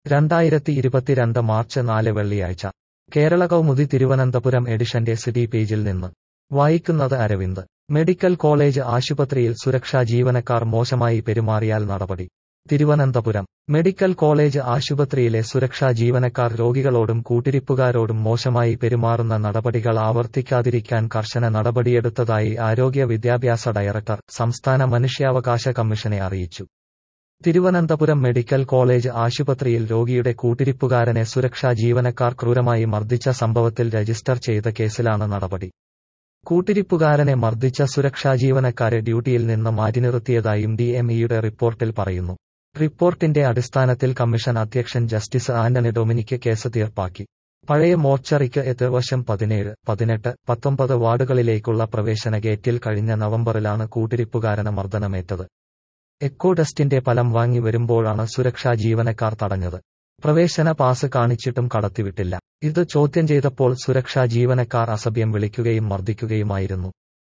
രണ്ടായിരത്തി ഇരുപത്തിരണ്ട് മാർച്ച് നാല് വെള്ളിയാഴ്ച കേരള കൗമുദി തിരുവനന്തപുരം എഡിഷന്റെ സിറ്റി പേജിൽ നിന്ന് വായിക്കുന്നത് അരവിന്ദ് മെഡിക്കൽ കോളേജ് ആശുപത്രിയിൽ സുരക്ഷാ ജീവനക്കാർ മോശമായി പെരുമാറിയാൽ നടപടി തിരുവനന്തപുരം മെഡിക്കൽ കോളേജ് ആശുപത്രിയിലെ സുരക്ഷാ ജീവനക്കാർ രോഗികളോടും കൂട്ടിരിപ്പുകാരോടും മോശമായി പെരുമാറുന്ന നടപടികൾ ആവർത്തിക്കാതിരിക്കാൻ കർശന നടപടിയെടുത്തതായി ആരോഗ്യ വിദ്യാഭ്യാസ ഡയറക്ടർ സംസ്ഥാന മനുഷ്യാവകാശ കമ്മീഷനെ അറിയിച്ചു തിരുവനന്തപുരം മെഡിക്കൽ കോളേജ് ആശുപത്രിയിൽ രോഗിയുടെ കൂട്ടിരിപ്പുകാരനെ സുരക്ഷാ ജീവനക്കാർ ക്രൂരമായി മർദ്ദിച്ച സംഭവത്തിൽ രജിസ്റ്റർ ചെയ്ത കേസിലാണ് നടപടി കൂട്ടിരിപ്പുകാരനെ മർദ്ദിച്ച സുരക്ഷാ ജീവനക്കാരെ ഡ്യൂട്ടിയിൽ നിന്ന് മാറ്റി നിർത്തിയതായും ഡിഎംഇയുടെ റിപ്പോർട്ടിൽ പറയുന്നു റിപ്പോർട്ടിന്റെ അടിസ്ഥാനത്തിൽ കമ്മീഷൻ അധ്യക്ഷൻ ജസ്റ്റിസ് ആന്റണി ഡൊമിനിക്ക് കേസ് തീർപ്പാക്കി പഴയ മോർച്ചറിക്ക് എതിർവശം പതിനേഴ് പതിനെട്ട് പത്തൊമ്പത് വാർഡുകളിലേക്കുള്ള പ്രവേശന ഗേറ്റിൽ കഴിഞ്ഞ നവംബറിലാണ് കൂട്ടിരിപ്പുകാരന് മർദ്ദനമേറ്റത് എക്കോ ടെസ്റ്റിന്റെ ഫലം വാങ്ങി വരുമ്പോഴാണ് സുരക്ഷാ ജീവനക്കാർ തടഞ്ഞത് പ്രവേശന പാസ് കാണിച്ചിട്ടും കടത്തിവിട്ടില്ല ഇത് ചോദ്യം ചെയ്തപ്പോൾ സുരക്ഷാ ജീവനക്കാർ അസഭ്യം വിളിക്കുകയും മർദ്ദിക്കുകയുമായിരുന്നു